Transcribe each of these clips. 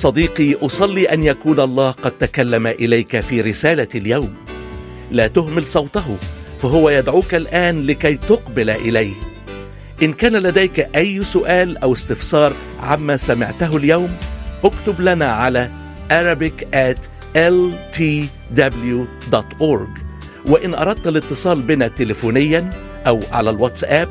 صديقي اصلي ان يكون الله قد تكلم اليك في رساله اليوم لا تهمل صوته فهو يدعوك الان لكي تقبل اليه ان كان لديك اي سؤال او استفسار عما سمعته اليوم اكتب لنا على arabic at ltw.org وإن أردت الاتصال بنا تليفونيا أو على الواتساب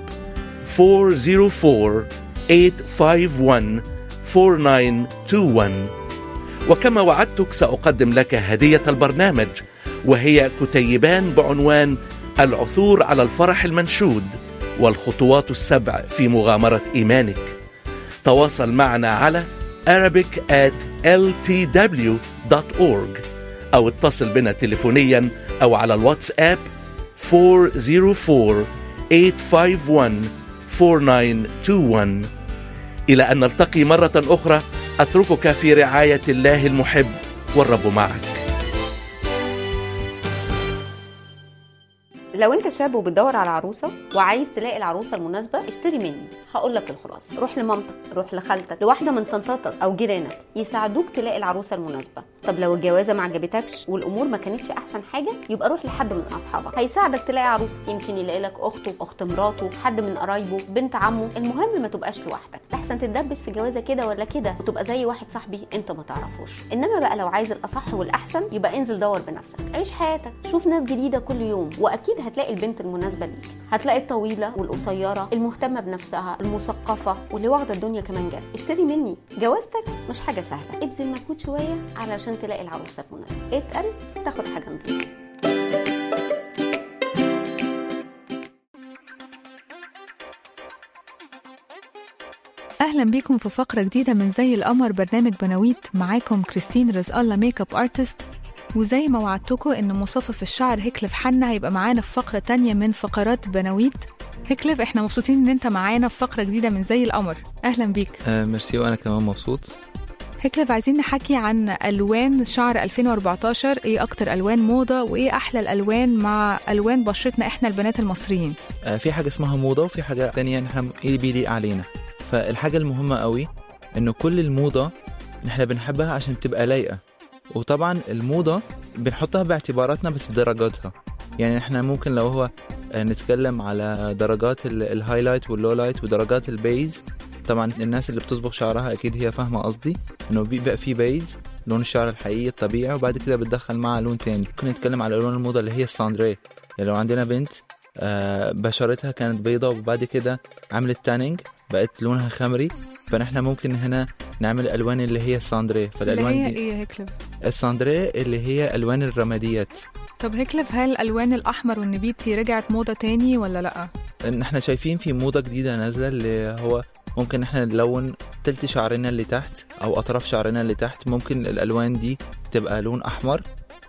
404-851-4921 وكما وعدتك سأقدم لك هدية البرنامج وهي كتيبان بعنوان العثور على الفرح المنشود والخطوات السبع في مغامرة إيمانك تواصل معنا على arabic at ltw.org أو اتصل بنا تليفونيا أو على الواتساب 404-851-4921 إلى أن نلتقي مرة أخرى أتركك في رعاية الله المحب والرب معك لو انت شاب وبتدور على عروسه وعايز تلاقي العروسه المناسبه اشتري مني هقول لك الخلاصه روح لمامتك روح لخالتك لواحده من طنطاتك او جيرانك يساعدوك تلاقي العروسه المناسبه طب لو الجوازه ما عجبتكش والامور ما كانتش احسن حاجه يبقى روح لحد من اصحابك هيساعدك تلاقي عروسه يمكن يلاقي لك اخته اخت مراته حد من قرايبه بنت عمه المهم ما تبقاش لوحدك احسن تتدبس في جوازه كده ولا كده وتبقى زي واحد صاحبي انت ما تعرفوش انما بقى لو عايز الاصح والاحسن يبقى انزل دور بنفسك عيش حياتك شوف ناس جديده كل يوم واكيد هتلاقي البنت المناسبه ليك هتلاقي الطويله والقصيره المهتمه بنفسها المثقفه واللي واخده الدنيا كمان جد اشتري مني جوازتك مش حاجه سهله ابذل مجهود شويه علشان تلاقي العروسه المناسبه اتقل تاخد حاجه نظيفه اهلا بيكم في فقره جديده من زي القمر برنامج بناويت معاكم كريستين رزق الله ميك اب ارتست وزي ما وعدتكم ان مصفف الشعر هيكلف حنا هيبقى معانا في فقره تانية من فقرات بناويت هيكلف احنا مبسوطين ان انت معانا في فقره جديده من زي القمر اهلا بيك آه ميرسي وانا كمان مبسوط هيكلف عايزين نحكي عن الوان شعر 2014 ايه اكتر الوان موضه وايه احلى الالوان مع الوان بشرتنا احنا البنات المصريين آه في حاجه اسمها موضه وفي حاجه تانية نحن ايه بيليق علينا فالحاجه المهمه قوي انه كل الموضه نحن بنحبها عشان تبقى لايقه وطبعا الموضه بنحطها باعتباراتنا بس بدرجاتها يعني احنا ممكن لو هو آه، نتكلم على درجات ال- الهايلايت واللولايت ودرجات البيز طبعا الناس اللي بتصبغ شعرها اكيد هي فاهمه قصدي انه بيبقى في بيز لون الشعر الحقيقي الطبيعي وبعد كده بتدخل معاه لون تاني ممكن نتكلم على الوان الموضه اللي هي الساندري يعني لو عندنا بنت آه، بشرتها كانت بيضة وبعد كده عملت تانينج بقت لونها خمري فنحن ممكن هنا نعمل الالوان اللي هي الساندري اللي فالالوان هي دي ايه هيكلف الساندري اللي هي الوان الرماديات طب هيكلف هل الالوان الاحمر والنبيتي رجعت موضه تاني ولا لا نحن شايفين في موضة جديدة نازلة اللي هو ممكن نحن نلون تلت شعرنا اللي تحت او اطراف شعرنا اللي تحت ممكن الالوان دي تبقى لون احمر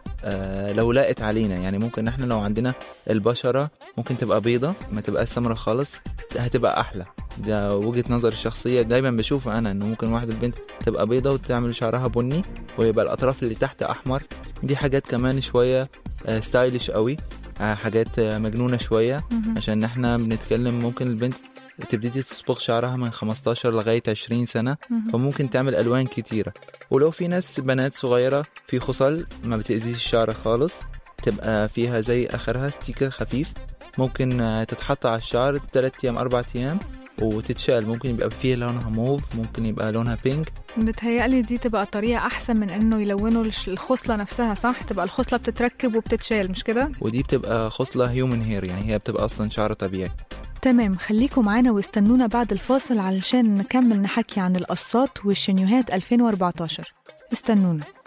آه لو لاقت علينا يعني ممكن نحن لو عندنا البشرة ممكن تبقى بيضة ما تبقى سمرة خالص هتبقى احلى ده وجهة نظري الشخصية دايما بشوفها انا انه ممكن واحدة البنت تبقى بيضة وتعمل شعرها بني ويبقى الاطراف اللي تحت احمر دي حاجات كمان شوية آه ستايلش قوي آه حاجات آه مجنونة شوية مهم. عشان احنا بنتكلم ممكن البنت تبتدي تصبغ شعرها من 15 لغاية 20 سنة مهم. فممكن تعمل ألوان كتيرة ولو في ناس بنات صغيرة في خصل ما بتأذيش الشعر خالص تبقى فيها زي آخرها ستيكر خفيف ممكن آه، تتحط على الشعر 3 أيام 4 أيام وتتشال ممكن يبقى فيها لونها موف ممكن يبقى لونها بينك بتهيألي دي تبقى طريقة أحسن من إنه يلونوا الش- الخصلة نفسها صح؟ تبقى الخصلة بتتركب وبتتشال مش كده؟ ودي بتبقى خصلة هيومن هير يعني هي بتبقى أصلا شعر طبيعي تمام خليكم معانا واستنونا بعد الفاصل علشان نكمل نحكي عن القصات والشنيوهات 2014 استنونا